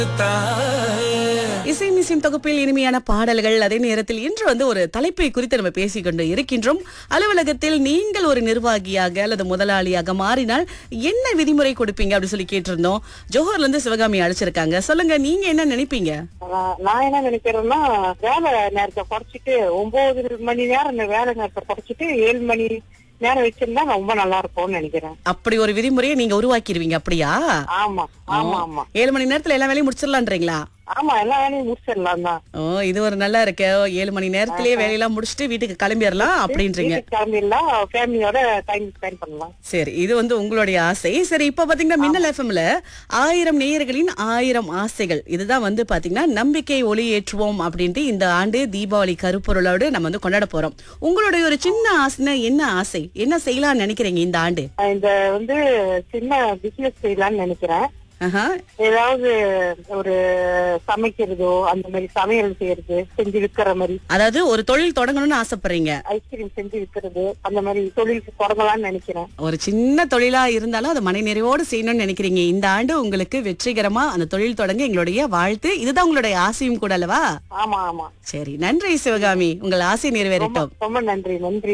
இசை மிசிம் தொகுப்பில் இனிமையான பாடல்கள் அதே நேரத்தில் இன்று வந்து ஒரு தலைப்பை குறித்து நம்ம பேசிக்கொண்டு இருக்கின்றோம் அலுவலகத்தில் நீங்கள் ஒரு நிர்வாகியாக அல்லது முதலாளியாக மாறினால் என்ன விதிமுறை கொடுப்பீங்க அப்படின்னு சொல்லி கேட்டிருந்தோம் ஜோஹர்ல இருந்து சிவகாமி அழைச்சிருக்காங்க சொல்லுங்க நீங்க என்ன நினைப்பீங்க நான் நான் என்ன நினைக்கிறேன்னா வேலை நேரத்தை குறைச்சிட்டு ஒன்பது மணி நேரம் இந்த வேலை நேரத்தை குறைச்சிட்டு ஏழு மணி நேரம் வச்சிருந்தா ரொம்ப நல்லா இருக்கும்னு நினைக்கிறேன் அப்படி ஒரு விதிமுறையை நீங்க உருவாக்கிடுவீங்க அப்படியா ஆமா ஆமா ஆமா ஏழு மணி நேரத்துல எல்லா வேலையும் முடிச்சிடலான்றீங்களா ஆமா எல்லா வேலையும் முடிச்சிடலாம் தான் ஓ இது ஒரு நல்லா இருக்கு ஏழு மணி நேரத்திலேயே வேலையெல்லாம் முடிச்சுட்டு வீட்டுக்கு கிளம்பிடலாம் அப்படின்றீங்க வீட்டுக்கு கிளம்பிடலாம் ஃபேமிலியோட டைம் ஸ்பெண்ட் பண்ணலாம் சரி இது வந்து உங்களுடைய ஆசை சரி இப்ப பாத்தீங்கன்னா மின்னல் எஃப்எம்ல ஆயிரம் நேயர்களின் ஆயிரம் ஆசைகள் இதுதான் வந்து பாத்தீங்கன்னா நம்பிக்கை ஒளி ஏற்றுவோம் அப்படின்ட்டு இந்த ஆண்டு தீபாவளி கருப்பொருளோடு நம்ம வந்து கொண்டாட போறோம் உங்களுடைய ஒரு சின்ன ஆசைனா என்ன ஆசை என்ன செய்யலாம்னு நினைக்கிறீங்க இந்த ஆண்டு நான் இந்த வந்து சின்ன பிசினஸ் செய்யலாம்னு நினைக்கிறேன் ஆஹா. ஏதாவது ஒரு சமைக்கிறதோ அந்த மாதிரி சமையல் செய்யறது செஞ்சு விற்கிற மாதிரி அதாவது ஒரு தொழில் தொடங்கணும்னு ஆசைப்படுறீங்க ஐஸ்கிரீம் செஞ்சு விற்கிறது அந்த மாதிரி தொழில் தொடங்கலாம்னு நினைக்கிறேன் ஒரு சின்ன தொழிலா இருந்தாலும் அதை மன நிறைவோடு செய்யணும்னு நினைக்கிறீங்க இந்த ஆண்டு உங்களுக்கு வெற்றிகரமா அந்த தொழில் தொடங்க எங்களுடைய வாழ்த்து இதுதான் உங்களுடைய ஆசையும் கூட அல்லவா ஆமா ஆமா சரி நன்றி சிவகாமி உங்கள் ஆசை நிறைவேறட்டும் ரொம்ப நன்றி நன்றி